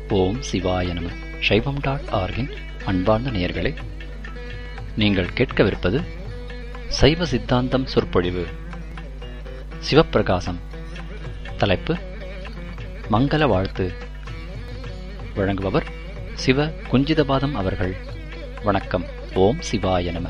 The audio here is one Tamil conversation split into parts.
ஓம் சிவாய நம சைவம் டாட் ஆர்கின் அன்பார்ந்த நேயர்களே நீங்கள் கேட்கவிருப்பது சைவ சித்தாந்தம் சொற்பொழிவு சிவப்பிரகாசம் தலைப்பு மங்கள வாழ்த்து வழங்குபவர் சிவ குஞ்சிதபாதம் அவர்கள் வணக்கம் ஓம் சிவாய நம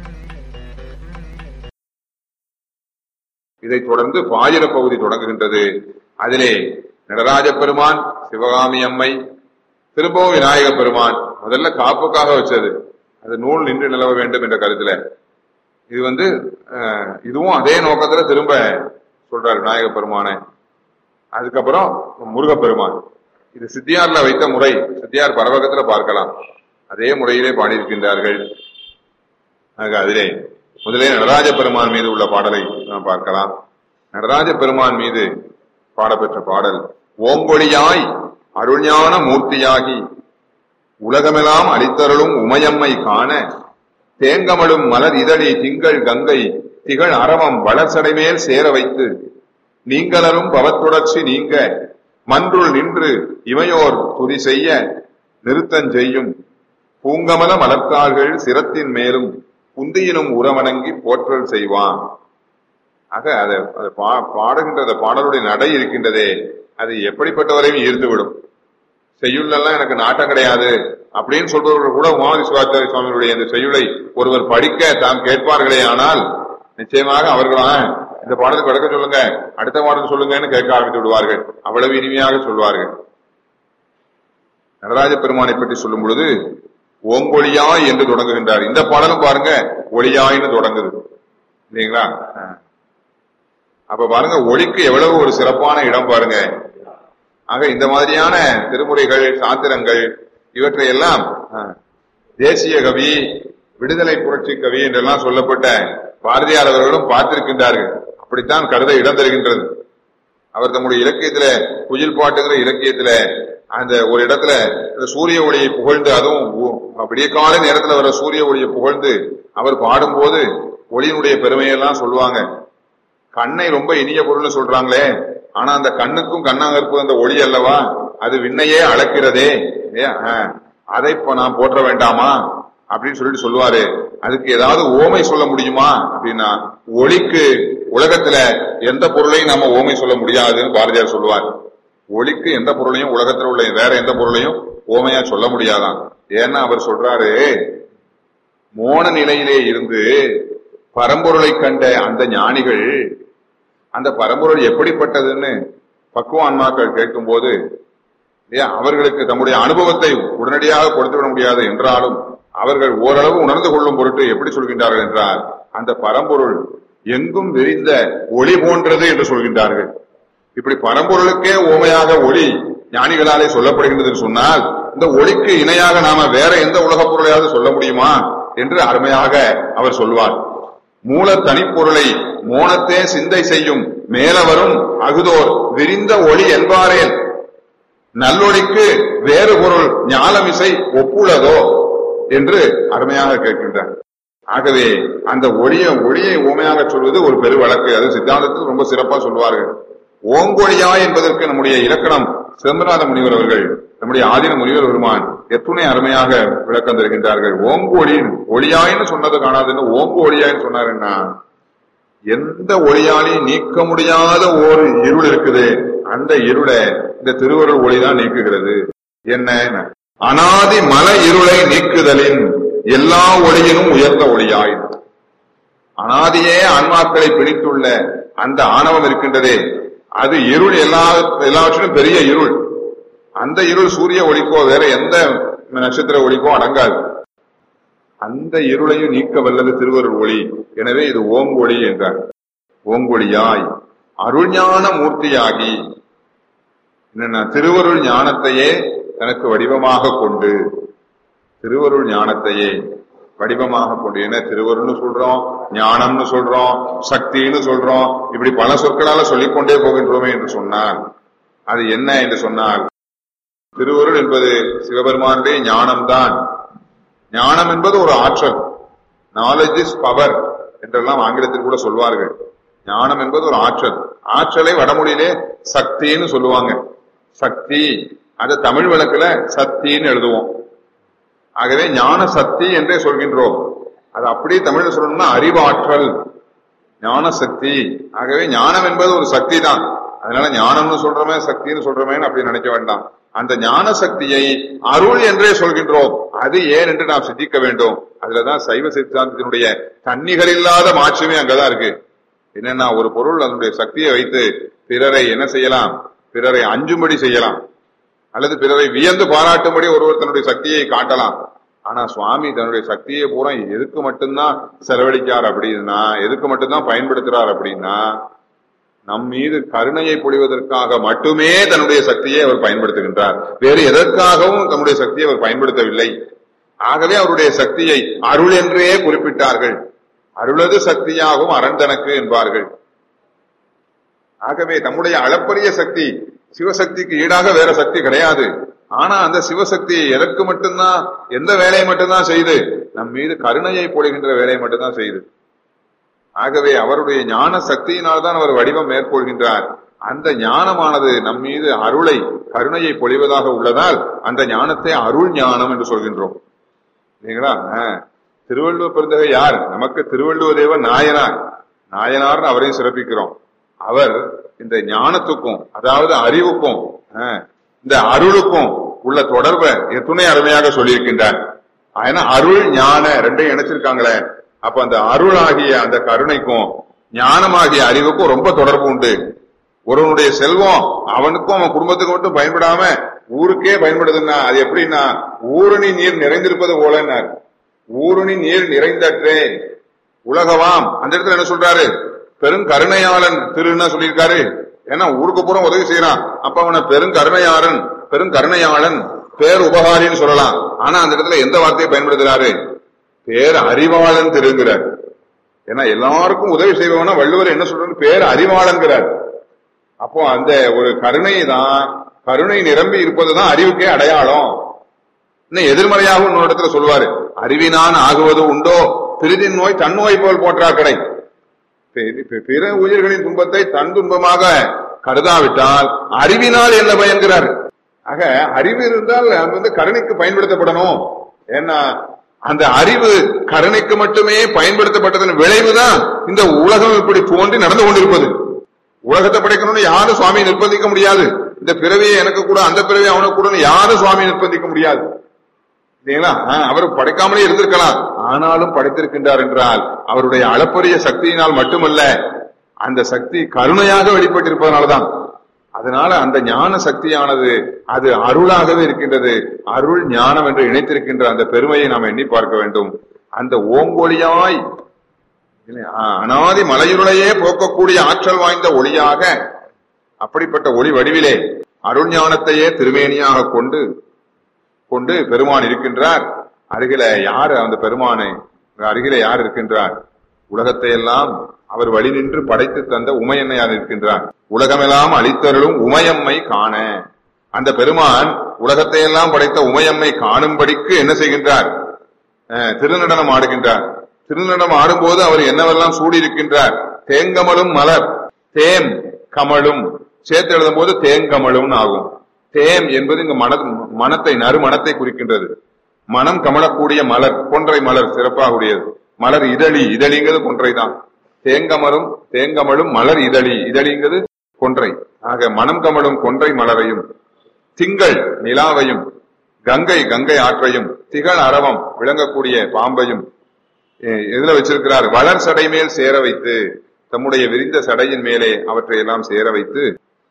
இதைத் தொடர்ந்து பாயிர பகுதி தொடங்குகின்றது அதிலே நடராஜ பெருமான் சிவகாமி அம்மை திரும்பவும் விநாயக பெருமான் முதல்ல காப்புக்காக வச்சது அது நூல் நின்று நிலவ வேண்டும் என்ற கருத்துல இது வந்து அஹ், இதுவும் அதே நோக்கத்துல திரும்ப சொல்றார் விநாயக பெருமானை அதுக்கப்புறம் முருகப்பெருமான் இது சித்தியார்ல வைத்த முறை சித்தியார் பரவகத்துல பார்க்கலாம் அதே முறையிலே பாடியிருக்கின்றார்கள் ஆக அதிலே முதலே நடராஜ பெருமான் மீது உள்ள பாடலை நாம் பார்க்கலாம் நடராஜ பெருமான் மீது பாடப்பெற்ற பாடல் ஓங்கொழியாய் அருள்ஞான மூர்த்தியாகி உலகமெல்லாம் அளித்தருளும் உமையம்மை காண தேங்கமழும் மலர் இதழி திங்கள் கங்கை திகழ் அரவம் வளர்சடைமேல் சேர வைத்து நீங்களரும் பவத்துடர்ச்சி நீங்க மன்றுள் நின்று இமையோர் துதி செய்ய நிறுத்தஞ் செய்யும் பூங்கமல மலர்த்தாள்கள் சிரத்தின் மேலும் குந்தியினும் உரவணங்கி போற்றல் செய்வான் ஆக அதை அதை பா- பாடுகின்ற அந்த பாடலுடைய நடை இருக்கின்றதே அது எப்படிப்பட்டவரையும் ஈர்த்துவிடும் செய்யுள்ளெல்லாம் எனக்கு நாட்டம் கிடையாது அப்படின்னு சொல்பவர்கள் கூட உமாதி சிவாச்சாரிய சுவாமிகளுடைய இந்த செய்யுளை ஒருவர் படிக்க தாம் கேட்பார்களே ஆனால் நிச்சயமாக அவர்களா இந்த பாடலுக்கு விளக்க சொல்லுங்க அடுத்த பாடல் சொல்லுங்கன்னு கேட்க ஆரம்பித்து விடுவார்கள் அவ்வளவு இனிமையாக சொல்வார்கள் நடராஜ பெருமானை பற்றி சொல்லும் பொழுது ஓங்கொழியாய் என்று தொடங்குகின்றார் இந்த பாடலும் பாருங்க ஒளியாய்னு தொடங்குது இல்லைங்களா ஆ. அப்ப பாருங்க ஒளிக்கு எவ்வளவு ஒரு சிறப்பான இடம் பாருங்க ஆக இந்த மாதிரியான திருமுறைகள் சாத்திரங்கள் இவற்றையெல்லாம் ஆ, தேசிய கவி விடுதலை புரட்சி கவி என்றெல்லாம் சொல்லப்பட்ட பாரதியார் அவர்களும் பார்த்திருக்கின்றார்கள் அப்படித்தான் கருத இடம் தருகின்றது அவர் தம்முடைய இலக்கியத்துல குயில் பாட்டுங்கிற இலக்கியத்துல அந்த ஒரு இடத்துல இந்த சூரிய ஒளியை புகழ்ந்து அதுவும் உ- விடிய காலை நேரத்துல வர சூரிய ஒளியை புகழ்ந்து அவர் பாடும்போது ஒளியினுடைய பெருமையெல்லாம் சொல்லுவாங்க கண்ணை ரொம்ப இனிய பொருள்னு சொல்றாங்களே ஆனா அந்த கண்ணுக்கும் கண்ணாங்கற்பு அந்த ஒளி அல்லவா அது விண்ணையே அளக்கிறதே இல்லையா? ஆ. அதை இப்ப நான் போற்ற வேண்டாமா அப்படின்னு சொல்லிட்டு சொல்லுவாரு அதுக்கு ஏதாவது ஓமை சொல்ல முடியுமா அப்படின்னா ஒளிக்கு உலகத்துல எந்த பொருளையும் நம்ம ஓமை சொல்ல முடியாதுன்னு பாரதியார் சொல்லுவார் ஒளிக்கு எந்த பொருளையும் உலகத்துல உள்ள வேற எந்த பொருளையும் ஓமையா சொல்ல முடியாதான் ஏன்னா அவர் சொல்றாரு மோன நிலையிலே இருந்து பரம்பொருளை கண்ட அந்த ஞானிகள் அந்த பரம்பொருள் எப்படிப்பட்டதுன்னு பக்குவ ஆன்மாக்கள் கேட்கும்போது இல்லையா அவர்களுக்கு தம்முடைய அனுபவத்தை உடனடியாக கொடுத்து விட முடியாது என்றாலும் அவர்கள் ஓரளவு உணர்ந்து கொள்ளும் பொருட்டு எப்படி சொல்கின்றார்கள் என்றால் அந்த பரம்பொருள் எங்கும் விரிந்த ஒளி போன்றது என்று சொல்கின்றார்கள் இப்படி பரம்பொருளுக்கே ஓமையாக ஒளி ஞானிகளாலே சொல்லப்படுகின்றது என்று சொன்னால் இந்த ஒளிக்கு இணையாக நாம வேற எந்த உலகப் பொருளையாவது சொல்ல முடியுமா என்று அருமையாக அவர் சொல்வார் மூல தனிப்பொருளை மோனத்தே சிந்தை செய்யும் மேல வரும் அகுதோர் விரிந்த ஒளி என்பாரேன் நல்லொளிக்கு வேறு பொருள் ஞாலமிசை ஒப்புளதோ என்று அருமையாக கேட்கின்றார் ஆகவே அந்த ஒளியை ஒளியை ஓமையாக சொல்வது ஒரு பெரு வழக்கு அது சித்தாந்தத்தில் ரொம்ப சிறப்பா சொல்வார்கள் ஓங்கொழியா என்பதற்கு நம்முடைய இலக்கணம் சிதம்பரநாத முனிவர் அவர்கள் நம்முடைய ஆதீன முனிவர் பெருமான் எத்துணை அருமையாக விளக்கம் தருகின்றார்கள் ஓங்கு ஒளி ஒளியாயின்னு சொன்னது காணாதுன்னு ஓங்கு ஒளியாயின்னு சொன்னாருன்னா எந்த ஒளியாலையும் நீக்க முடியாத ஒரு இருள் இருக்குது அந்த இருளை இந்த திருவருள் ஒளிதான் நீக்குகிறது என்ன அனாதி மல இருளை நீக்குதலின் எல்லா ஒளியினும் உயர்ந்த ஒளியாய் அனாதியே ஆன்மாக்களை பிடித்துள்ள அந்த ஆணவம் இருக்கின்றதே அது இருள் எல்லா எல்லாவற்றிலும் பெரிய இருள் அந்த இருள் சூரிய ஒளிக்கோ வேற எந்த நட்சத்திர ஒளிக்கோ அடங்காது அந்த இருளையும் நீக்க வல்லது திருவருள் ஒளி எனவே இது ஓங்கொழி என்றார் ஓங்கொழியாய் அருள்ஞான மூர்த்தியாகி என்னன்னா திருவருள் ஞானத்தையே தனக்கு வடிவமாக கொண்டு திருவருள் ஞானத்தையே வடிவமாக கொண்டு என்ன திருவருள்னு சொல்றோம் ஞானம்னு சொல்றோம் சக்தின்னு சொல்றோம் இப்படி பல சொற்களால சொல்லிக்கொண்டே போகின்றோமே என்று சொன்னால் அது என்ன என்று சொன்னால் திருவருள் என்பது சிவபெருமானுடைய ஞானம்தான் ஞானம் என்பது ஒரு ஆற்றல் நாலேஜ் இஸ் பவர் என்றெல்லாம் ஆங்கிலத்தில் கூட சொல்வார்கள் ஞானம் என்பது ஒரு ஆற்றல் ஆற்றலை வடமொழியிலே சக்தின்னு சொல்லுவாங்க சக்தி அதை தமிழ் வழக்குல சக்தின்னு எழுதுவோம் ஆகவே ஞான சக்தி என்றே சொல்கின்றோம் அது அப்படியே தமிழ்ல சொல்லணும்னா அறிவாற்றல் ஞான சக்தி ஆகவே ஞானம் என்பது ஒரு சக்தி தான் அதனால ஞானம்னு சொல்றோமே சக்தின்னு சொல்றோமேன்னு அப்படி நினைக்க வேண்டாம் அந்த ஞான சக்தியை அருள் என்றே சொல்கின்றோம் அது ஏன் என்று நாம் சிந்திக்க வேண்டும் அதுலதான் சைவ சித்தாந்தத்தினுடைய தன்னிகள் இல்லாத மாற்றமே அங்கதான் இருக்கு என்னன்னா ஒரு பொருள் அதனுடைய சக்தியை வைத்து பிறரை என்ன செய்யலாம் பிறரை அஞ்சும்படி செய்யலாம் அல்லது பிறரை வியந்து பாராட்டும்படி ஒருவர் தன்னுடைய சக்தியை காட்டலாம் ஆனா சுவாமி தன்னுடைய சக்தியை பூரா எதுக்கு மட்டும்தான் செலவழிக்கார் அப்படின்னா எதுக்கு மட்டும்தான் பயன்படுத்துறார் அப்படின்னா நம் மீது கருணையை பொழிவதற்காக மட்டுமே தன்னுடைய சக்தியை அவர் பயன்படுத்துகின்றார் வேறு எதற்காகவும் தன்னுடைய சக்தியை அவர் பயன்படுத்தவில்லை ஆகவே அவருடைய சக்தியை அருள் என்றே குறிப்பிட்டார்கள் அருளது சக்தியாகும் அரண்டனக்கு என்பார்கள் ஆகவே நம்முடைய அளப்பரிய சக்தி சிவசக்திக்கு ஈடாக வேற சக்தி கிடையாது ஆனா அந்த சிவசக்தி எதற்கு மட்டும்தான் எந்த வேலையை மட்டும்தான் செய்து நம் மீது கருணையை பொழிகின்ற வேலையை மட்டும்தான் செய்து ஆகவே அவருடைய ஞான சக்தியினால்தான் அவர் வடிவம் மேற்கொள்கின்றார் அந்த ஞானமானது நம் மீது அருளை கருணையை பொழிவதாக உள்ளதால் அந்த ஞானத்தை அருள் ஞானம் என்று சொல்கின்றோம் இல்லைங்களா ஆஹ். திருவள்ளுவர் பிறந்தகை யார் நமக்கு திருவள்ளுவர் தேவன் நாயனார் நாயனார்னு அவரையும் சிறப்பிக்கிறோம் அவர் இந்த ஞானத்துக்கும் அதாவது அறிவுக்கும் ஆஹ், இந்த அருளுக்கும் உள்ள தொடர்பை துணை அருமையாக சொல்லியிருக்கின்றார் ஏன்னா அருள் ஞான ரெண்டையும் இணைச்சிருக்காங்களே அப்ப அந்த அருள் ஆகிய அந்த கருணைக்கும் ஞானமாகிய அறிவுக்கும் ரொம்ப தொடர்பு உண்டு ஒருவனுடைய செல்வம் அவனுக்கும் அவன் குடும்பத்துக்கு மட்டும் பயன்படாம ஊருக்கே பயன்படுதுன்னா அது எப்படின்னா ஊரணி நீர் நிறைந்திருப்பது போலன்னார் ஊரணி நீர் நிறைந்தற்றே உலகவாம் அந்த இடத்துல என்ன சொல்றாரு பெருங்கருணையாளன் திருன்னா சொல்லியிருக்காரு ஏன்னா ஊருக்கு பூரா உதவி செய்யறான் அப்ப அவனை பெருங்கருணையாளன் பெருங்கருணையாளன் பேர் உபகாரின்னு சொல்லலாம் ஆனா அந்த இடத்துல எந்த வார்த்தையை பயன்படுத்துறாரு பேர் அறிவாளன் திருங்கிறார் ஏன்னா எல்லாருக்கும் உதவி செய்வவனா வள்ளுவர் என்ன சொல்றாரு பேர் அறிவாளன்கிறார் அப்போ அந்த ஒரு கருணை தான் கருணை நிரம்பி இருப்பதுதான் அறிவுக்கே அடையாளம் இன்னும் எதிர்மறையாக இன்னொரு இடத்துல சொல்லுவாரு அறிவினான் ஆகுவது உண்டோ பிரிதின் நோய் தன் நோய் போல் போற்றா கடை பி- பி- பிற உயிர்களின் துன்பத்தை தன் துன்பமாக கருதாவிட்டால் அறிவினால் என்ன பயன்கிறார் ஆக அறிவு இருந்தால் அது வந்து கருணைக்கு பயன்படுத்தப்படணும் ஏன்னா அந்த அறிவு கருணைக்கு மட்டுமே பயன்படுத்தப்பட்டதன் விளைவுதான் இந்த உலகம் இப்படி தோன்றி நடந்து கொண்டிருப்பது உலகத்தை படைக்கணும்னு யாரும் சுவாமியை நிர்பந்திக்க முடியாது இந்த பிறவியை எனக்கு கூட அந்த பிறவியை அவனுக்கு கூட யாரும் சுவாமியை நிர்பந்திக்க முடியாது இல்லைங்களா ஆஹ், அவர் படைக்காமலே இருந்திருக்கலாம் ஆனாலும் படைத்திருக்கின்றார் என்றால் அவருடைய அளப்பரிய சக்தியினால் மட்டுமல்ல அந்த சக்தி கருணையாக வெளிப்பட்டிருப்பதனாலதான் அதனால அந்த ஞான சக்தியானது அது அருளாகவே இருக்கின்றது அருள் ஞானம் என்று இணைத்திருக்கின்ற அந்த பெருமையை நாம் எண்ணி பார்க்க வேண்டும் அந்த ஓங்கொழியாய் இல்லை, ஆ, அனாதி மலையுருளையே போக்கக்கூடிய ஆற்றல் வாய்ந்த ஒளியாக அப்படிப்பட்ட ஒளி வடிவிலே அருள் ஞானத்தையே திருமேனியாக கொண்டு கொண்டு பெருமான் இருக்கின்றார் அருகில யார் அந்த பெருமானை அருகிலே யார் இருக்கின்றார் உலகத்தை எல்லாம் அவர் வழி நின்று படைத்து தந்த உமையன்னையார் இருக்கின்றார் உலகமெல்லாம் அளித்தருளும் உமையம்மை காண அந்த பெருமான் உலகத்தை எல்லாம் படைத்த உமையம்மை காணும்படிக்கு என்ன செய்கின்றார் அஹ், திருநடனம் ஆடுகின்றார் திருநடனம் ஆடும்போது அவர் என்னவெல்லாம் சூடியிருக்கின்றார் தேங்கமலும் மலர் தேம் கமலும் சேர்த்து எழுதும் போது தேங்கமலும் ஆகும் தேம் என்பது இங்கு மன மனத்தை நறுமணத்தை குறிக்கின்றது மனம் கமலக்கூடிய மலர் கொன்றை மலர் சிறப்பாக உடையது மலர் இதழி இதழிங்கிறது கொன்றை தான் தேங்கமலும் தேங்கமலும் மலர் இதழி இதழிங்கிறது கொன்றை ஆக மனம் கமலும் கொன்றை மலரையும் திங்கள் நிலாவையும் கங்கை கங்கை ஆற்றையும் திகழ் அரவம் விளங்கக்கூடிய பாம்பையும் எ- எதுல வச்சிருக்கிறார் வளர் சடை மேல் சேர வைத்து தம்முடைய விரிந்த சடையின் மேலே அவற்றை எல்லாம் சேர வைத்து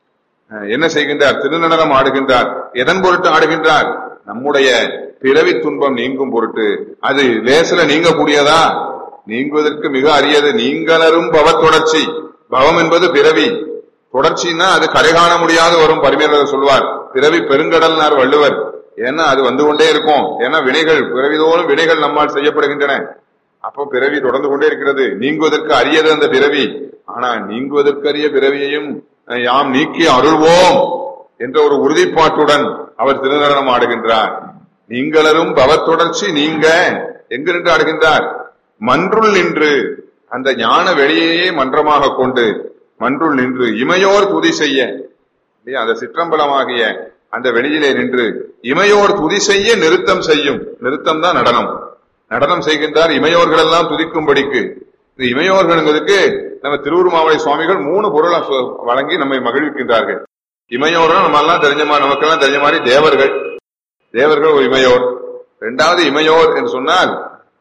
அஹ், என்ன செய்கின்றார் திருநடனம் ஆடுகின்றார் எதன் பொருட்டு ஆடுகின்றார் நம்முடைய பிறவி துன்பம் நீங்கும் பொருட்டு அது லேசில நீங்கக்கூடியதா நீங்குவதற்கு மிக அரியது நீங்களரும் பவ தொடர்ச்சி பவம் என்பது பிறவி தொடர்ச்சின்னா அது கரை காண முடியாது வரும் பரிமையாளர் சொல்வார் பிறவி பெருங்கடல்னார் வள்ளுவர் ஏன்னா அது வந்து கொண்டே இருக்கும் ஏன்னா வினைகள் பிறவிதோறும் வினைகள் நம்மால் செய்யப்படுகின்றன அப்போ பிறவி தொடர்ந்து கொண்டே இருக்கிறது நீங்குவதற்கு அரியது அந்த பிறவி ஆனா நீங்குவதற்கு அரிய பிறவியையும் அஹ், யாம் நீக்கி அருள்வோம் என்ற ஒரு உறுதிப்பாட்டுடன் அவர் திருநடனம் ஆடுகின்றார் நீங்களரும் பவத்தொடர்ச்சி நீங்க எங்கு நின்று ஆடுகின்றார் மன்றுள் நின்று அந்த ஞான வெளியையே மன்றமாக கொண்டு மன்றுள் நின்று இமையோர் துதி செய்ய இல்லையா அந்த சிற்றம்பலமாகிய அந்த வெளியிலே நின்று இமையோர் துதி செய்ய நிறுத்தம் செய்யும் நிறுத்தம் தான் நடனம் நடனம் செய்கின்றார் இமையோர்கள் எல்லாம் துதிக்கும்படிக்கு இந்த இமையோர்கள்ங்கிறதுக்கு நம்ம திருவுருமாவளி சுவாமிகள் மூணு பொருளை சொ- வழங்கி நம்மை மகிழ்விக்கின்றார்கள் இமையோர்கள் நம்ம எல்லாம் தெரிஞ்ச மாதிரி நமக்கெல்லாம் தெரிஞ்ச மாதிரி தேவர்கள் தேவர்கள் ஒரு இமையோர் இரண்டாவது இமையோர் என்று சொன்னால்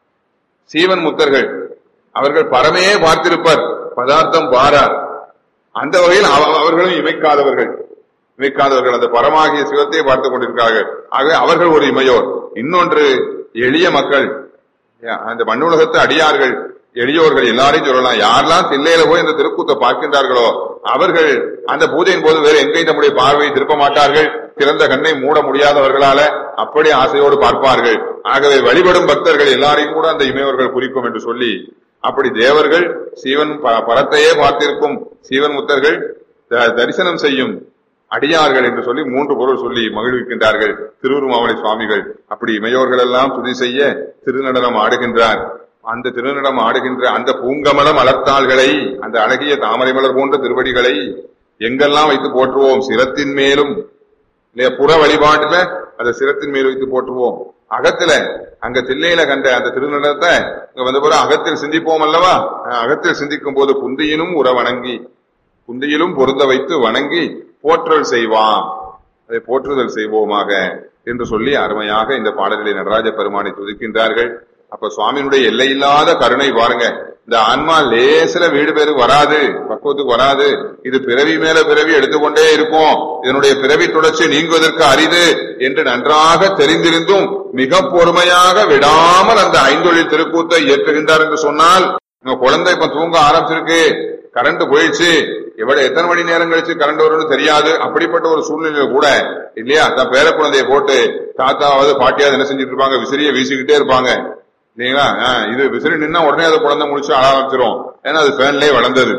சீவன் முத்தர்கள் அவர்கள் பரமையே பார்த்திருப்பர் பதார்த்தம் பாரார் அந்த வகையில் அவ- அவர்களும் இமைக்காதவர்கள் இமைக்காதவர்கள் அந்த பரமாகிய சிவத்தை பார்த்துக் கொண்டிருக்கிறார்கள் ஆகவே அவர்கள் ஒரு இமையோர் இன்னொன்று எளிய மக்கள் அந்த மண்ணுலகத்து அடியார்கள் எளியோர்கள் எல்லாரையும் சொல்லலாம் யாரெல்லாம் தில்லையில போய் இந்த திருக்கூத்தை பார்க்கின்றார்களோ அவர்கள் அந்த பூஜையின் போது வேறு எங்கேயும் நம்முடைய பார்வையை திருப்ப மாட்டார்கள் திறந்த கண்ணை மூட முடியாதவர்களால அப்படி ஆசையோடு பார்ப்பார்கள் ஆகவே வழிபடும் பக்தர்கள் எல்லாரையும் கூட அந்த இமையவர்கள் குறிக்கும் என்று சொல்லி அப்படி தேவர்கள் சீவன் ப- பரத்தையே பார்த்திருக்கும் சீவன் முத்தர்கள் த- தரிசனம் செய்யும் அடியார்கள் என்று சொல்லி மூன்று பொருள் சொல்லி மகிழ்விக்கின்றார்கள் திருவுருமாவளி சுவாமிகள் அப்படி இமையோர்கள் எல்லாம் துதி செய்ய திருநடனம் ஆடுகின்றார் அந்த திருநடம் ஆடுகின்ற அந்த பூங்கமலம் அலர்த்தாள்களை அந்த அழகிய தாமரை மலர் போன்ற திருவடிகளை எங்கெல்லாம் வைத்து போற்றுவோம் சிரத்தின் மேலும் இல்லையா புற வழிபாட்டுல அந்த சிரத்தின் மேல் வைத்து போற்றுவோம் அகத்துல அங்க தில்லையில கண்ட அந்த திருநடனத்தை இங்க வந்த பிறகு அகத்தில் சிந்திப்போம் அல்லவா அஹ் அகத்தில் சிந்திக்கும் போது புந்தியினும் உற வணங்கி புந்தியிலும் பொருந்த வைத்து வணங்கி போற்றல் செய்வாம் அதை போற்றுதல் செய்வோமாக என்று சொல்லி அருமையாக இந்த பாடலிலே நடராஜ பெருமானை துதிக்கின்றார்கள் அப்ப சுவாமியினுடைய எல்லையில்லாத கருணை பாருங்க இந்த ஆன்மா லேசில வீடு பேரு வராது பக்குவத்துக்கு வராது இது பிறவி மேல பிறவி எடுத்துக்கொண்டே இருக்கும் இதனுடைய பிறவி தொடர்ச்சி நீங்குவதற்கு அரிது என்று நன்றாக தெரிந்திருந்தும் மிக பொறுமையாக விடாமல் அந்த ஐந்தொழில் திருக்கூத்தை இயற்றுகின்றார் என்று சொன்னால் உங்க குழந்தை இப்ப தூங்க ஆரம்பிச்சிருக்கு கரண்ட் போயிடுச்சு எவ்வளவு எத்தனை மணி நேரம் கழிச்சு கரண்ட் வரும்னு தெரியாது அப்படிப்பட்ட ஒரு சூழ்நிலையில கூட இல்லையா தன் பேர குழந்தைய போட்டு தாத்தாவது பாட்டியாவது என்ன செஞ்சுட்டு இருப்பாங்க விசிறிய வீசிக்கிட்டே இருப்பாங்க இல்லைங்களா ஆ, இது விசிறி நின்னா உடனே அது குழந்தை முடிச்சு அழ ஆரம்பிச்சிரும் ஏன்னா அது ஃபேன்லயே வளர்ந்தது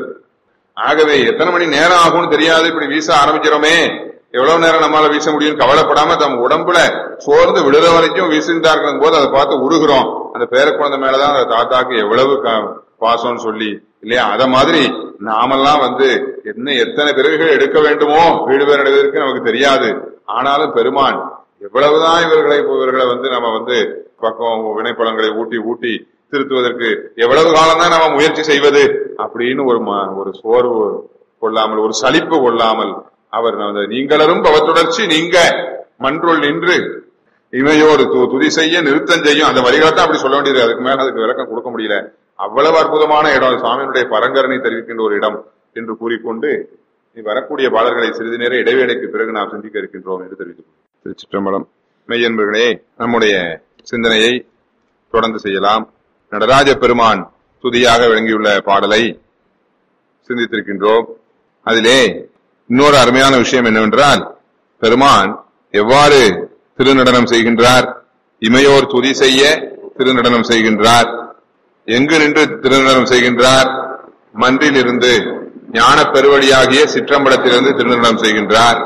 ஆகவே எத்தனை மணி நேரம் ஆகும்னு தெரியாது இப்படி வீச ஆரம்பிக்கிறோமே எவ்வளவு நேரம் நம்மளால வீச முடியும் கவலைப்படாம தம் உடம்புல சோர்ந்து விழுற வரைக்கும் வீசுகிட்டா இருக்கும் போது அதை பார்த்து உருகுறோம் அந்த பேர குழந்தை மேலதான் அந்த தாத்தாக்கு எவ்வளவு க- பாசம்னு சொல்லி இல்லையா அத மாதிரி நாமெல்லாம் வந்து என்ன எத்தனை பிறவிகள் எடுக்க வேண்டுமோ வீடு பேர் அடைவதற்கு நமக்கு தெரியாது ஆனாலும் பெருமான் எவ்வளவுதான் இவர்களை இவர்களை வந்து நம்ம வந்து பக்கம் வினைப்பழங்களை ஊட்டி ஊட்டி திருத்துவதற்கு எவ்வளவு காலம் தான் நம்ம முயற்சி செய்வது அப்படின்னு ஒரு ம- ஒரு சோர்வு கொள்ளாமல் ஒரு சலிப்பு கொள்ளாமல் அவர் அந்த நீங்களரும் பவத்துடர்ச்சி நீங்க மன்றுள் நின்று இமையோர் து- துதி செய்ய நிறுத்தம் செய்யும் அந்த வரிகளை தான் அப்படி சொல்ல வேண்டியது அதுக்கு மேல அதுக்கு விளக்கம் கொடுக்க முடியல அவ்வளவு அற்புதமான இடம் அது சுவாமியினுடைய பரங்கரனை தெரிவிக்கின்ற ஒரு இடம் என்று கூறிக்கொண்டு நீ வரக்கூடிய பாடல்களை சிறிது நேர இடைவேளைக்கு பிறகு நாம் சிந்திக்க இருக்கின்றோம் என்று தெரிவித்துக் கொள்கிறேன். திருச்சிற்றம்பலம் மெய்யன்பர்களே நம்முடைய சிந்தனையை தொடர்ந்து செய்யலாம் நடராஜ பெருமான் துதியாக விளங்கியுள்ள பாடலை சிந்தித்திருக்கின்றோம் அதிலே இன்னொரு அருமையான விஷயம் என்னவென்றால் பெருமான் எவ்வாறு திருநடனம் செய்கின்றார் இமையோர் துதி செய்ய திருநடனம் செய்கின்றார் எங்கு நின்று திருநடனம் செய்கின்றார் மன்றில் இருந்து ஞான பெருவழியாகிய சிற்றம்பலத்திலிருந்து திருநடனம் செய்கின்றார்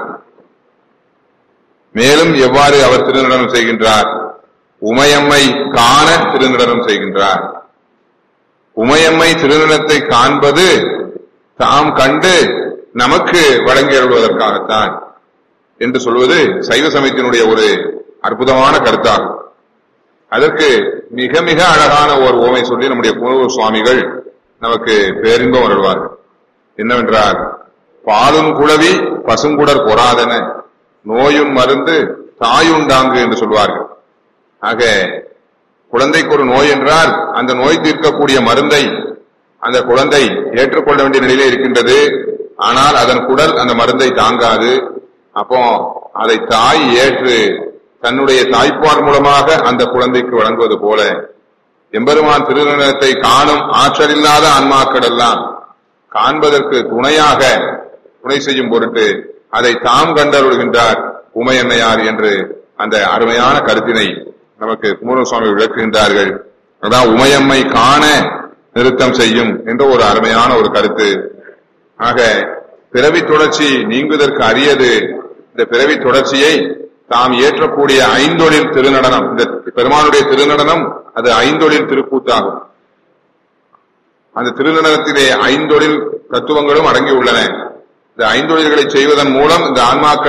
மேலும் எவ்வாறு அவர் திருநடனம் செய்கின்றார் உமையம்மை காண திருநடனம் செய்கின்றார் உமையம்மை திருநடனத்தை காண்பது தாம் கண்டு நமக்கு வழங்கி அருள்வதற்காகத்தான் என்று சொல்வது சைவ சமயத்தினுடைய ஒரு அற்புதமான கருத்தாகும் அதற்கு மிக மிக அழகான ஒரு ஓமை சொல்லி நம்முடைய குமரூர் சுவாமிகள் நமக்கு பேரின்பம் அருள்வார்கள் என்னவென்றால் பாலும் குளவி பசுங்குடர் பொறாதன நோயும் மருந்து தாயுண்டாங்கு என்று சொல்வார்கள் ஆக குழந்தைக்கு ஒரு நோய் என்றால் அந்த நோய் தீர்க்கக்கூடிய மருந்தை அந்த குழந்தை ஏற்றுக்கொள்ள வேண்டிய நிலையிலே இருக்கின்றது ஆனால் அதன் குடல் அந்த மருந்தை தாங்காது அப்போ அதை தாய் ஏற்று தன்னுடைய தாய்ப்பால் மூலமாக அந்த குழந்தைக்கு வழங்குவது போல எம்பெருமான் திருநடனத்தை காணும் ஆற்றலில்லாத ஆன்மாக்கள் எல்லாம் காண்பதற்கு துணையாக துணை செய்யும் பொருட்டு அதை தாம் கண்டருள்கின்றார் உமையன்னையார் என்று அந்த அருமையான கருத்தினை நமக்கு குமரன் சுவாமி விளக்குகின்றார்கள் அதான் உமையம்மை காண நிறுத்தம் செய்யும் என்ற ஒரு அருமையான ஒரு கருத்து ஆக பிறவி தொடர்ச்சி நீங்குவதற்கு அரியது இந்த பிறவி தொடர்ச்சியை தாம் ஏற்றக்கூடிய ஐந்தொழில் திருநடனம் இந்த பெருமானுடைய திருநடனம் அது ஐந்தொழில் திருக்கூத்தாகும் அந்த திருநடனத்திலே ஐந்தொழில் தத்துவங்களும் அடங்கி உள்ளன இந்த ஐந்தொழில்களை செய்வதன் மூலம் இந்த ஆன்மாக்களை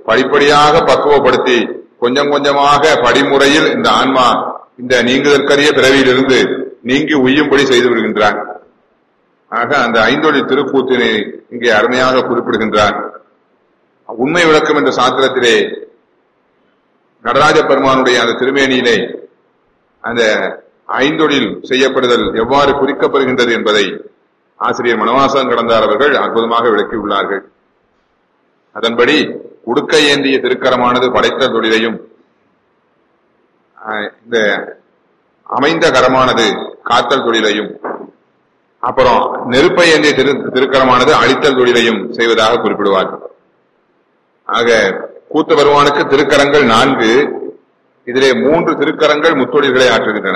படிப்படியாக பக்குவப்படுத்தி கொஞ்சம் கொஞ்சமாக படிமுறையில் இந்த ஆன்மா இந்த நீங்குதற்கரிய பிறவியிலிருந்து நீங்கி உய்யும்படி செய்து விடுகின்றான் ஆக அந்த ஐந்தொழில் திருக்கூத்தினை இங்கே அருமையாக குறிப்பிடுகின்றார் உண்மை விளக்கம் என்ற சாத்திரத்திலே நடராஜ பெருமானுடைய அந்த திருமேனியிலே அந்த ஐந்தொழில் செய்யப்படுதல் எவ்வாறு குறிக்கப்படுகின்றது என்பதை ஆசிரியர் மனவாசன் கடந்தார் அவர்கள் அற்புதமாக விளக்கியுள்ளார்கள் அதன்படி உடுக்கை ஏந்திய திருக்கரமானது படைத்த தொழிலையும் ஆஹ், இந்த அமைந்த கரமானது காத்தல் தொழிலையும் அப்புறம் நெருப்பை ஏந்திய திரு திருக்கரமானது அழித்தல் தொழிலையும் செய்வதாக குறிப்பிடுவார்கள் ஆக கூத்த பெருமானுக்கு திருக்கரங்கள் நான்கு இதிலே மூன்று திருக்கரங்கள் முத்தொழில்களை ஆற்றுகின்றன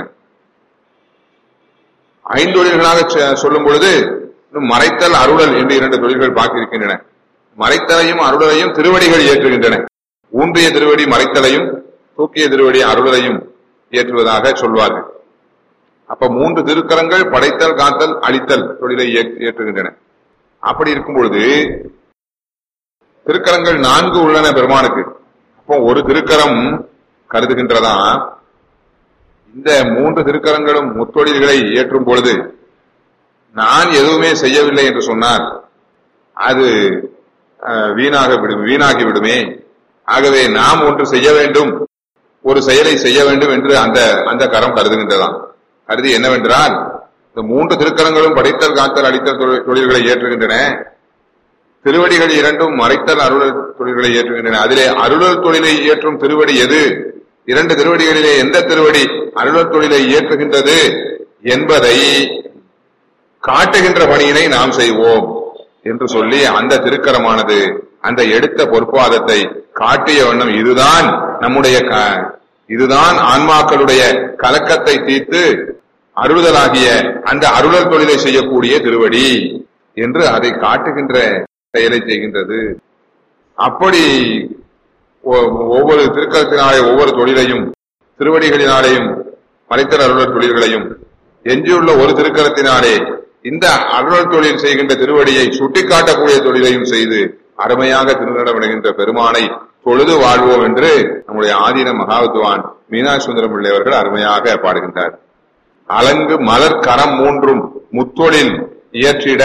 ஐந்தொழில்களாக சொ- சொல்லும் பொழுது இன்னும் மறைத்தல் அருளல் என்று இரண்டு தொழில்கள் பார்த்திருக்கின்றன மறைத்தலையும் அருளலையும் திருவடிகள் ஏற்றுகின்றன ஊன்றிய திருவடி மறைத்தலையும் தூக்கிய திருவடி அருளலையும் ஏற்றுவதாக சொல்வார்கள் அப்ப மூன்று திருக்கரங்கள் படைத்தல் காத்தல் அழித்தல் தொழிலை ஏற்- ஏற்றுகின்றன அப்படி இருக்கும் பொழுது திருக்கரங்கள் நான்கு உள்ளன பெருமானுக்கு அப்போ ஒரு திருக்கரம் கருதுகின்றதா இந்த மூன்று திருக்கரங்களும் முத்தொழில்களை ஏற்றும் பொழுது நான் எதுவுமே செய்யவில்லை என்று சொன்னார் அது அஹ், வீணாக விடும் வீணாகி விடுமே ஆகவே நாம் ஒன்று செய்ய வேண்டும் ஒரு செயலை செய்ய வேண்டும் என்று அந்த அந்த கரம் கருதுகின்றதாம் கருதி என்னவென்றால் இந்த மூன்று திருக்கரங்களும் படைத்தல் காத்தல் அடித்தல் தொழில்- தொழில்களை ஏற்றுகின்றன திருவடிகள் இரண்டும் மறைத்தல் அருளல் தொழில்களை ஏற்றுகின்றன அதிலே அருளல் தொழிலை ஏற்றும் திருவடி எது இரண்டு திருவடிகளிலே எந்த திருவடி அருளல் தொழிலை ஏற்றுகின்றது என்பதை காட்டுகின்ற பணியினை நாம் செய்வோம் என்று சொல்லி அந்த திருக்கரமானது அந்த எடுத்த பொற்பாதத்தை காட்டிய வண்ணம் இதுதான் நம்முடைய க- இதுதான் ஆன்மாக்களுடைய கலக்கத்தை தீர்த்து அருளுதலாகிய அந்த அருளல் தொழிலை செய்யக்கூடிய திருவடி என்று அதை காட்டுகின்ற செயலை செய்கின்றது அப்படி ஒ- ஒவ்வொரு திருக்கரத்தினாலே ஒவ்வொரு தொழிலையும் திருவடிகளினாலேயும் மறைத்தல் அருளல் தொழில்களையும் எஞ்சியுள்ள ஒரு திருக்கரத்தினாலே இந்த அருளல் தொழில் செய்கின்ற திருவடியை சுட்டிக்காட்டக்கூடிய தொழிலையும் செய்து அருமையாக திருநடமிடுகின்ற பெருமானை தொழுது வாழ்வோம் என்று நம்முடைய ஆதீன மகாவித்வான் மீனாட்சி சுந்தரம் பிள்ளை அவர்கள் அருமையாக பாடுகின்றார் அலங்கு மலர் கரம் மூன்றும் முத்தொழில் இயற்றிட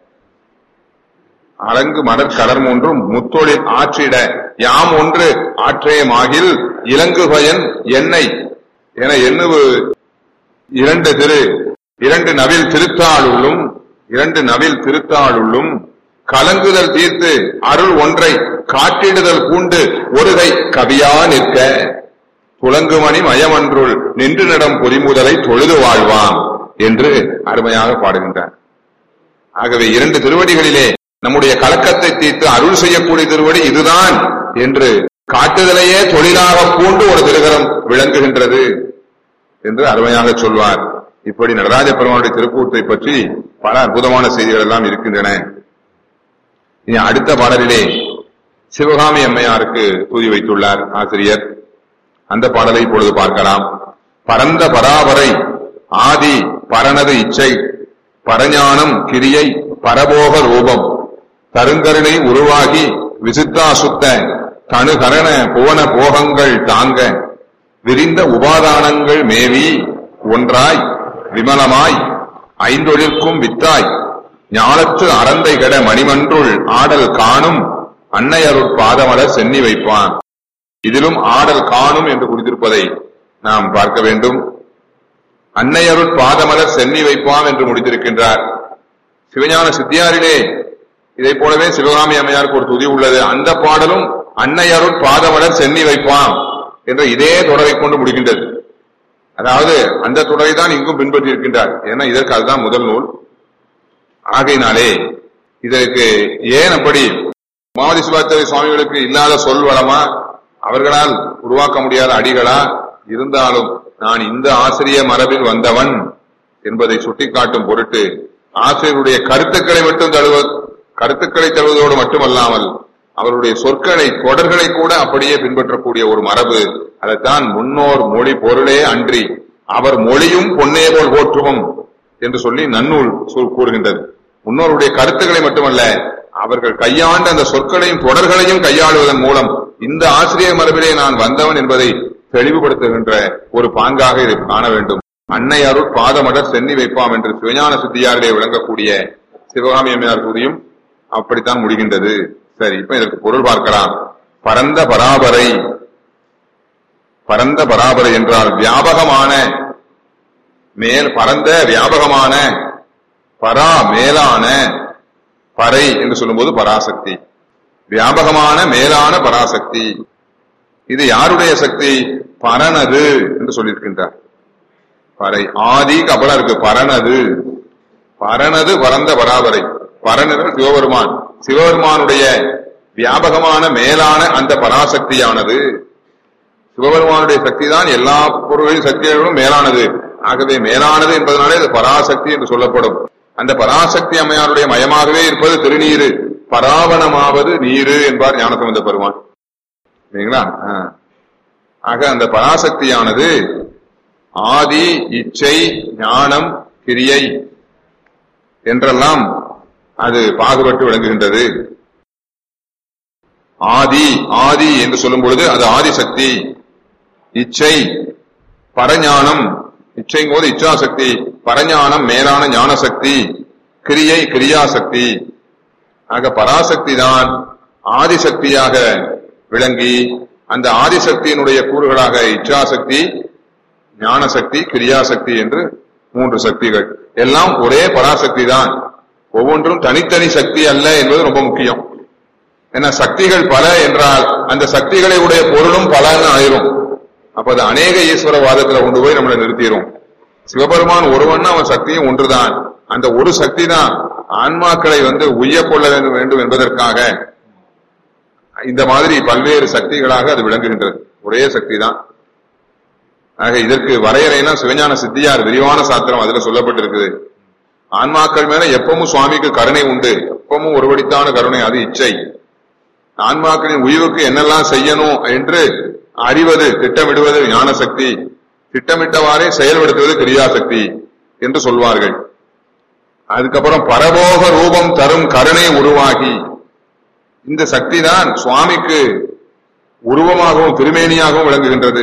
அலங்கு மலர் கடர் மூன்றும் முத்தொழில் ஆற்றிட யாம் ஒன்று ஆற்றேமாகில் இலங்கு பயன் எண்ணெய் என எண்ணுவு இரண்டு திரு இரண்டு நவில் திருத்தாளுள்ளும் இரண்டு நவில் திருத்தாளுள்ளும் கலங்குதல் தீர்த்து அருள் ஒன்றை காட்டிடுதல் பூண்டு ஒருகை கவியா நிற்க துலங்குமணி மயமன்றுள் நின்று நடம் பொறிமுதலை தொழுது வாழ்வாம் என்று அருமையாக பாடுகின்றார் ஆகவே இரண்டு திருவடிகளிலே நம்முடைய கலக்கத்தை தீர்த்து அருள் செய்யக்கூடிய திருவடி இதுதான் என்று காட்டுதலையே தொழிலாக பூண்டு ஒரு திருகரம் விளங்குகின்றது என்று அருமையாக சொல்வார் இப்படி நடராஜ பெருமானுடைய திருக்கூத்தை பற்றி பல அற்புதமான செய்திகள் எல்லாம் இருக்கின்றன இனி அடுத்த பாடலிலே சிவகாமி அம்மையாருக்கு தூதி வைத்துள்ளார் ஆசிரியர் அந்த பாடலை இப்பொழுது பார்க்கலாம் பரந்த பராபரை ஆதி பரனது இச்சை பரஞானம் கிரியை பரபோக ரூபம் தருங்கருணை உருவாகி விசித்தா சுத்த தனுகரண புவன போகங்கள் தாங்க விரிந்த உபாதானங்கள் மேவி ஒன்றாய் விமலமாய் ஐந்தொழிற்கும் வித்தாய் ஞாலத்து அறந்தை கெட மணிமன்றுள் ஆடல் காணும் அன்னையருட் பாதமலர் சென்னி வைப்பான் இதிலும் ஆடல் காணும் என்று குறித்திருப்பதை நாம் பார்க்க வேண்டும் அன்னையருட் பாதமலர் சென்னி வைப்பாம் என்று முடித்திருக்கின்றார் சிவஞான சித்தியாரிலே இதை போலவே சிவகாமி அம்மையாருக்கு ஒரு துதி உள்ளது அந்த பாடலும் அன்னையருட் பாதமலர் சென்னி வைப்பாம் என்ற இதே தொடரை கொண்டு முடிகின்றது அதாவது அந்த தொடரை தான் இங்கும் பின்பற்றி இருக்கின்றார் ஏன்னா இதற்கு அதுதான் முதல் நூல் ஆகையினாலே இதற்கு ஏன் அப்படி மாவதி சிவாச்சாரிய சுவாமிகளுக்கு இல்லாத சொல் வளமா அவர்களால் உருவாக்க முடியாத அடிகளா இருந்தாலும் நான் இந்த ஆசிரிய மரபில் வந்தவன் என்பதை சுட்டிக்காட்டும் பொருட்டு ஆசிரியருடைய கருத்துக்களை மட்டும் தழுவ கருத்துக்களை தழுவதோடு மட்டுமல்லாமல் அவருடைய சொற்களை தொடர்களை கூட அப்படியே பின்பற்றக்கூடிய ஒரு மரபு அதைத்தான் முன்னோர் மொழி பொருளே அன்றி அவர் மொழியும் பொன்னே போல் போற்றுவோம் என்று சொல்லி நன்னூல் சொல் கூறுகின்றது முன்னோருடைய கருத்துக்களை மட்டுமல்ல அவர்கள் கையாண்ட அந்த சொற்களையும் தொடர்களையும் கையாளுவதன் மூலம் இந்த ஆசிரியர் மரபிலே நான் வந்தவன் என்பதை தெளிவுபடுத்துகின்ற ஒரு பாங்காக இதை காண வேண்டும் அன்னை அருள் பாதமடர் சென்னி வைப்பாம் என்று சிவஞான சித்தியாரிலே விளங்கக்கூடிய சிவகாமி அம்மையார் கூறியும் அப்படித்தான் முடிகின்றது சரி இப்ப இதற்கு பொருள் பார்க்கலாம் பரந்த பராபரை பரந்த பராபரை என்றால் வியாபகமான மேல் பரந்த வியாபகமான பரா மேலான பறை என்று சொல்லும்போது பராசக்தி வியாபகமான மேலான பராசக்தி இது யாருடைய சக்தி பரனது என்று சொல்லியிருக்கின்றார் பறை ஆதிக்கு அப்புறம் இருக்கு பரனது பரனது பரந்த பராபரை பரனது சிவபெருமான் சிவபெருமானுடைய வியாபகமான மேலான அந்த பராசக்தியானது சிவபெருமானுடைய சக்தி தான் எல்லா பொருள்களின் சக்திகளும் மேலானது ஆகவே மேலானது என்பதனாலே அது பராசக்தி என்று சொல்லப்படும் அந்த பராசக்தி அம்மையாருடைய மயமாகவே இருப்பது திருநீரு பராவணமாவது நீரு என்பார் ஞானசம்பந்த பெருமான் சரிங்களா ஆ. ஆக அந்த பராசக்தியானது ஆதி இச்சை ஞானம் கிரியை என்றெல்லாம் அது பாகுபட்டு விளங்குகின்றது ஆதி ஆதி என்று சொல்லும் பொழுது அது ஆதிசக்தி இச்சை பரஞானம் இச்சையும் போது இச்சாசக்தி பரஞானம் மேலான ஞானசக்தி கிரியை கிரியாசக்தி ஆக பராசக்தி தான் ஆதிசக்தியாக விளங்கி அந்த ஆதிசக்தியினுடைய கூறுகளாக இச்சாசக்தி ஞானசக்தி கிரியாசக்தி என்று மூன்று சக்திகள் எல்லாம் ஒரே பராசக்தி தான் ஒவ்வொன்றும் தனித்தனி சக்தி அல்ல என்பது ரொம்ப முக்கியம் ஏன்னா சக்திகள் பல என்றால் அந்த சக்திகளை உடைய பொருளும் பலன்னு ஆயிரும் அப்ப அது அநேக ஈஸ்வரவாதத்துல கொண்டு போய் நம்மளை நிறுத்திடும் சிவபெருமான் ஒருவன் அவன் சக்தியும் ஒன்றுதான் அந்த ஒரு சக்தி தான் ஆன்மாக்களை வந்து உய்ய கொள்ள வேண்டும் வேண்டும் என்பதற்காக இந்த மாதிரி பல்வேறு சக்திகளாக அது விளங்குகின்றது ஒரே சக்தி தான் ஆக இதற்கு வரையறைனா சிவஞான சித்தியார் விரிவான சாத்திரம் அதுல சொல்லப்பட்டிருக்குது ஆன்மாக்கள் மேல எப்பவும் சுவாமிக்கு கருணை உண்டு எப்பவும் ஒருவடித்தான கருணை அது இச்சை ஆன்மாக்களின் உயிருக்கு என்னெல்லாம் செய்யணும் என்று அறிவது திட்டமிடுவது ஞான சக்தி திட்டமிட்டவாறே செயல்படுத்துவது கிரியாசக்தி என்று சொல்வார்கள் அதுக்கப்புறம் பரபோக ரூபம் தரும் கருணை உருவாகி இந்த சக்தி தான் சுவாமிக்கு உருவமாகவும் திருமேனியாகவும் விளங்குகின்றது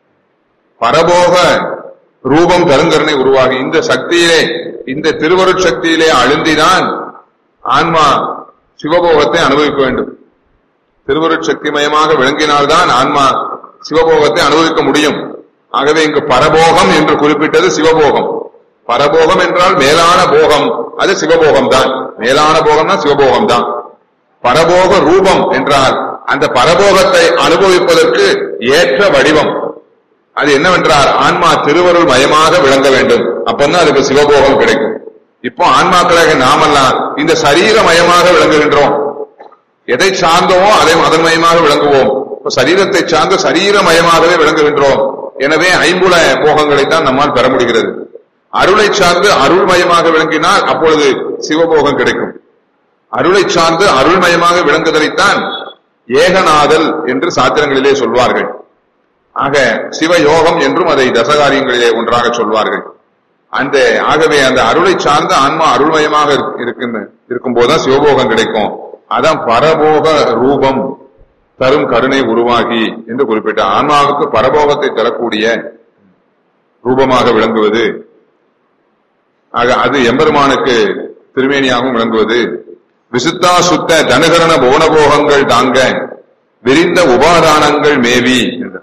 பரபோக ரூபம் கருங்கருணை உருவாகி இந்த சக்தியிலே இந்த திருவருட் சக்தியிலே அழுந்திதான் ஆன்மா சிவபோகத்தை அனுபவிக்க வேண்டும் திருவருட் சக்திமயமாக விளங்கினால்தான் ஆன்மா சிவபோகத்தை அனுபவிக்க முடியும் ஆகவே இங்கு பரபோகம் என்று குறிப்பிட்டது சிவபோகம் பரபோகம் என்றால் மேலான போகம் அது சிவபோகம் தான் மேலான போகம்னா சிவபோகம் தான் பரபோக ரூபம் என்றால் அந்த பரபோகத்தை அனுபவிப்பதற்கு ஏற்ற வடிவம் அது என்னவென்றால் ஆன்மா திருவருள் மயமாக விளங்க வேண்டும் அப்பதான் அதுக்கு சிவபோகம் கிடைக்கும் இப்போ ஆன்மாக்களாக நாமெல்லாம் இந்த சரீர மயமாக விளங்குகின்றோம் எதை சார்ந்தோமோ அதை அதன் மயமாக விளங்குவோம் இப்ப சரீரத்தை சார்ந்த சரீரமயமாகவே விளங்குகின்றோம் எனவே ஐம்புல போகங்களைத்தான் நம்மால் பெற முடிகிறது அருளை சார்ந்து அருள்மயமாக விளங்கினால் அப்பொழுது சிவபோகம் கிடைக்கும் அருளை சார்ந்து அருள்மயமாக விளங்குதலைத்தான் ஏகநாதல் என்று சாத்திரங்களிலே சொல்வார்கள் ஆக சிவயோகம் என்றும் அதை தசகாரியங்களிலே ஒன்றாக சொல்வார்கள் அந்த ஆகவே அந்த அருளை சார்ந்த ஆன்மா அருள்மயமாக இருக்கின்ற இருக்கும் போதுதான் சிவபோகம் கிடைக்கும் அதான் பரபோக ரூபம் தரும் கருணை உருவாகி என்று குறிப்பிட்ட ஆன்மாவுக்கு பரபோகத்தை தரக்கூடிய ரூபமாக விளங்குவது ஆக அது எம்பெருமானுக்கு திருமேனியாகவும் விளங்குவது விசுத்தா சுத்த தனுகரண போனபோகங்கள் தாங்க விரிந்த உபாதானங்கள் மேவி என்றார்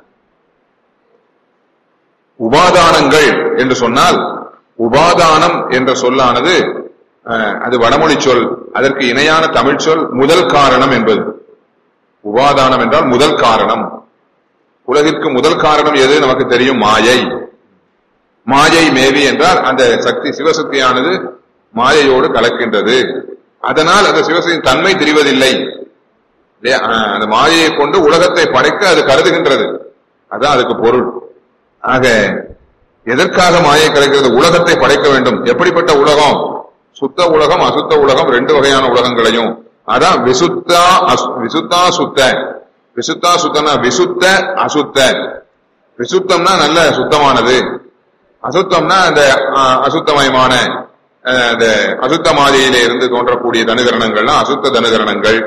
உபாதானங்கள் என்று சொன்னால் உபாதானம் என்ற சொல்லானது அஹ், அது வடமொழி சொல் அதற்கு இணையான தமிழ் சொல் முதல் காரணம் என்பது உபாதானம் என்றால் முதல் காரணம் உலகிற்கு முதல் காரணம் எது நமக்கு தெரியும் மாயை மாயை மேவி என்றால் அந்த சக்தி சிவசக்தியானது மாயையோடு கலக்கின்றது அதனால் அந்த சிவசக்தியின் தன்மை தெரிவதில்லை இல்லையா? அஹ், அந்த மாயையை கொண்டு உலகத்தை படைக்க அது கருதுகின்றது அதான் அதுக்கு பொருள் ஆக எதற்காக மாயை கிடைக்கிறது உலகத்தை படைக்க வேண்டும் எப்படிப்பட்ட உலகம் சுத்த உலகம் அசுத்த உலகம் ரெண்டு வகையான உலகங்களையும் அதான் விசுத்தா அசு- விசுத்தா சுத்த விசுத்தா சுத்தனா விசுத்த அசுத்த விசுத்தம்னா நல்ல சுத்தமானது அசுத்தம்னா அந்த அஹ், அசுத்தமயமான அஹ், அந்த அசுத்த மாதிரியிலே இருந்து தோன்றக்கூடிய தனுகரணங்கள்லாம் அசுத்த தனுகரணங்கள்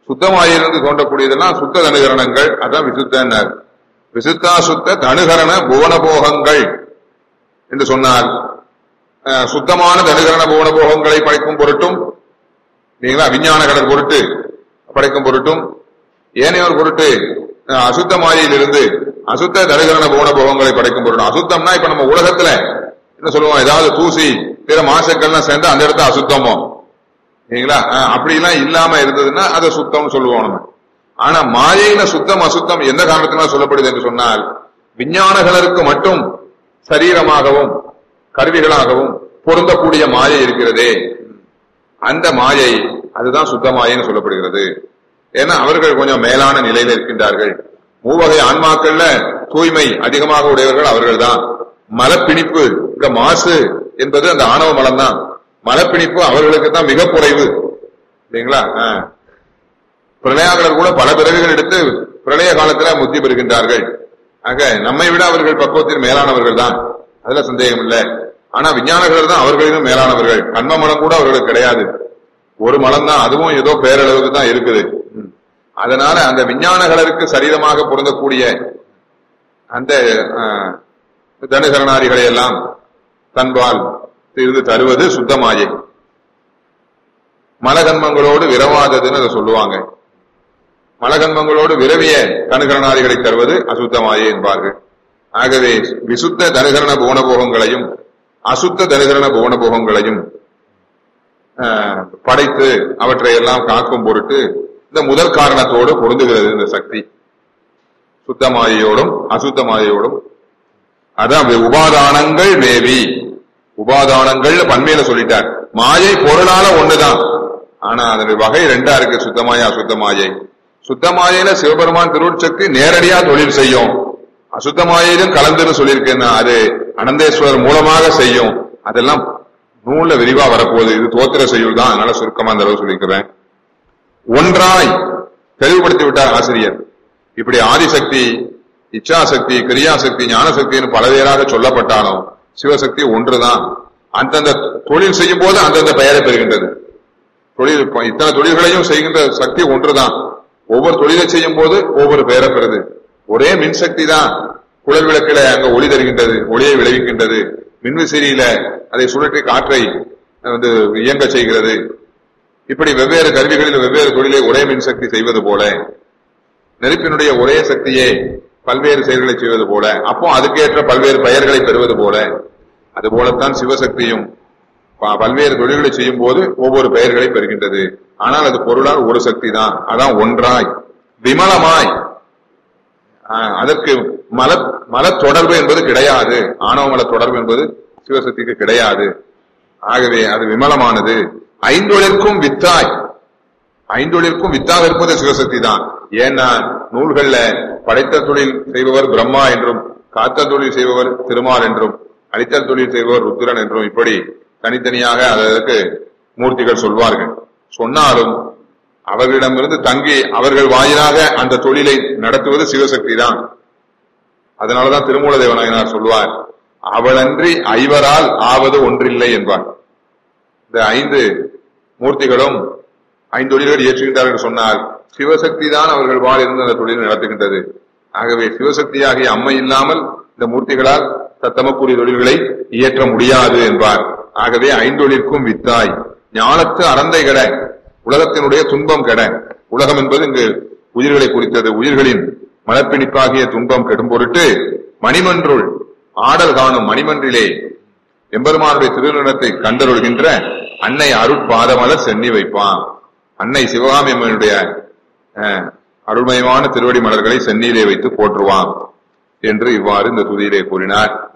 சுத்தமாயிலிருந்து தோன்றக்கூடியதெல்லாம் சுத்த தனுகரணங்கள் அதான் விசுத்தன்னார் விசுத்தா சுத்த தனுகரண புவனபோகங்கள் என்று சொன்னார் அஹ், சுத்தமான தனுகரண புவனபோகங்களை படைக்கும் பொருட்டும் இல்லைங்களா விஞ்ஞான கடல் பொருட்டு படைக்கும் பொருட்டும் ஏனையோர் பொருட்டு அஹ், அசுத்த மாயிலிருந்து அசுத்த தனுகரண புவனபோகங்களை படைக்கும் பொருட்டும் அசுத்தம்னா இப்ப நம்ம உலகத்துல என்ன சொல்லுவோம் ஏதாவது தூசி பிற மாசுக்கள்லாம் சேர்ந்து அந்த இடத்த அசுத்தமோ சரிங்களா அஹ், அப்படிலாம் இல்லாம இருந்ததுன்னா அதை சுத்தம்னு சொல்லுவோம் நம்ம ஆனா மாயையில சுத்தம் அசுத்தம் எந்த காரணத்தினால் சொல்லப்படுது என்று சொன்னால் விஞ்ஞானங்களுக்கு மட்டும் சரீரமாகவும் கருவிகளாகவும் பொருந்தக்கூடிய மாயை இருக்கிறதே அந்த மாயை அதுதான் சுத்த மாயைன்னு சொல்லப்படுகிறது ஏன்னா அவர்கள் கொஞ்சம் மேலான நிலையில இருக்கின்றார்கள் மூவகை ஆன்மாக்கள்ல தூய்மை அதிகமாக உடையவர்கள் அவர்கள்தான் மலப்பிணிப்பு இந்த மாசு என்பது அந்த ஆணவ மலம் தான் மலப்பிணிப்பு அவர்களுக்கு தான் மிக குறைவு இல்லைங்களா ஆ. பிரளயாளர் கூட பல பிறவிகள் எடுத்து பிரளய காலத்துல முத்தி பெறுகின்றார்கள் ஆக நம்மை விட அவர்கள் பக்குவத்தில் மேலானவர்கள் தான் அதுல சந்தேகம் இல்லை ஆனா விஞ்ஞானர்கள் தான் அவர்களிலும் மேலானவர்கள் கண்ம மலம் கூட அவர்களுக்கு கிடையாது ஒரு மலம் தான் அதுவும் ஏதோ பேரளவுக்கு தான் இருக்குது ம். அதனால அந்த விஞ்ஞானகளருக்கு சரீரமாக பொருந்தக்கூடிய அந்த ஆஹ், தனுகரணாதிகளை எல்லாம் தன்பால் இருந்து தருவது சுத்தமாயை மலகன்மங்களோடு விரவாததுன்னு அதை சொல்லுவாங்க மலகன்மங்களோடு விரவிய தனுகரணாதிகளை தருவது அசுத்தமாயே என்பார்கள் ஆகவே விசுத்த தனுகரண புவனபோகங்களையும் அசுத்த தனுகரண புவனபோகங்களையும் ஆஹ், படைத்து அவற்றை எல்லாம் காக்கும் பொருட்டு இந்த முதல் காரணத்தோடு பொருந்துகிறது இந்த சக்தி சுத்தமாயோடும் அசுத்தமாயோடும் அதான் வே- உபாதானங்கள் மேவி உபாதானங்கள் பன்மையில சொல்லிட்டார் மாயை பொருளால ஒண்ணுதான் ஆனா அதனுடைய வகை ரெண்டா இருக்கு சுத்தமாய அசுத்தமாயை சுத்தமாயில சிவபெருமான் திருவுட்சக்தி நேரடியா தொழில் செய்யும் அசுத்தமாயிலும் கலந்துன்னு சொல்லியிருக்கேன் அது அனந்தேஸ்வரர் மூலமாக செய்யும் அதெல்லாம் நூல்ல விரிவா வரப்போகுது இது தோத்திர செய்யுள் தான் அதனால சுருக்கமா அந்த அளவு சொல்லிக்கிறேன் ஒன்றாய் தெளிவுபடுத்தி விட்டார் ஆசிரியர் இப்படி ஆதிசக்தி இச்சாசக்தி கிரியாசக்தி ஞானசக்தின்னு பலவேறாக சொல்லப்பட்டாலும் சிவசக்தி ஒன்றுதான் அந்தந்த தொழில் செய்யும் போது அந்தந்த பெயரை பெறுகின்றது தொழில் இப்ப இத்தனை தொழில்களையும் செய்கின்ற சக்தி ஒன்றுதான் ஒவ்வொரு தொழிலை செய்யும் போது ஒவ்வொரு பெயரை பெறுது ஒரே மின்சக்தி தான் குழல் விளக்கில அங்க ஒளி தருகின்றது ஒளியை விளைவிக்கின்றது மின்விசிறியில அதை சுழற்றி காற்றை வந்து இயங்க செய்கிறது இப்படி வெவ்வேறு கருவிகளில் வெவ்வேறு தொழிலை ஒரே மின்சக்தி செய்வது போல நெருப்பினுடைய ஒரே சக்தியே பல்வேறு செயல்களை செய்வது போல அப்போ அதுக்கேற்ற பல்வேறு பெயர்களை பெறுவது போல அது போலத்தான் சிவசக்தியும் ப- பல்வேறு தொழில்களை செய்யும் போது ஒவ்வொரு பெயர்களை பெறுகின்றது ஆனால் அது பொருளால் ஒரு சக்தி தான் அதான் ஒன்றாய் விமலமாய் ஆஹ், அதற்கு மல மல தொடர்பு என்பது கிடையாது ஆணவ மல தொடர்பு என்பது சிவசக்திக்கு கிடையாது ஆகவே அது விமலமானது ஐந்தொழிற்கும் வித்தாய் ஐந்தொழிற்கும் வித்தாக இருப்பது சிவசக்தி தான் ஏன்னா நூல்கள்ல படைத்த தொழில் செய்பவர் பிரம்மா என்றும் காத்த தொழில் செய்பவர் திருமால் என்றும் அழித்தல் தொழில் செய்பவர் ருத்திரன் என்றும் இப்படி தனித்தனியாக அதற்கு மூர்த்திகள் சொல்வார்கள் சொன்னாலும் அவர்களிடமிருந்து தங்கி அவர்கள் வாயிலாக அந்த தொழிலை நடத்துவது சிவசக்தி தான் அதனாலதான் திருமூல தேவநாயனார் சொல்வார் அவளன்றி ஐவரால் ஆவது ஒன்றில்லை என்பார் இந்த ஐந்து மூர்த்திகளும் ஐந்து தொழில்கள் இயற்றுகின்றார்கள் என்று சொன்னால் சிவசக்தி தான் அவர்கள் வாழ் இருந்து அந்த தொழிலை நடத்துகின்றது ஆகவே சிவசக்தியாகிய அம்மை இல்லாமல் இந்த மூர்த்திகளால் தத்தமக்குரிய தொழில்களை இயற்ற முடியாது என்பார் ஆகவே ஐந்தொழிற்கும் வித்தாய் ஞானத்து அறந்தை கெட உலகத்தினுடைய துன்பம் கெட உலகம் என்பது இங்கு உயிர்களை குறித்தது உயிர்களின் மனப்பிணிப்பாகிய துன்பம் கெடும் பொருட்டு மணிமன்றுள் ஆடல் காணும் மணிமன்றிலே எம்பெருமானுடைய திருநிலத்தை கண்டருள்கின்ற அன்னை அருட்பாதமலர் சென்னி வைப்பான் அன்னை சிவகாமி அம்மனுடைய அஹ், அருள்மயமான திருவடி மலர்களை சென்னியிலே வைத்து போற்றுவான் என்று இவ்வாறு இந்த துதியிலே கூறினார்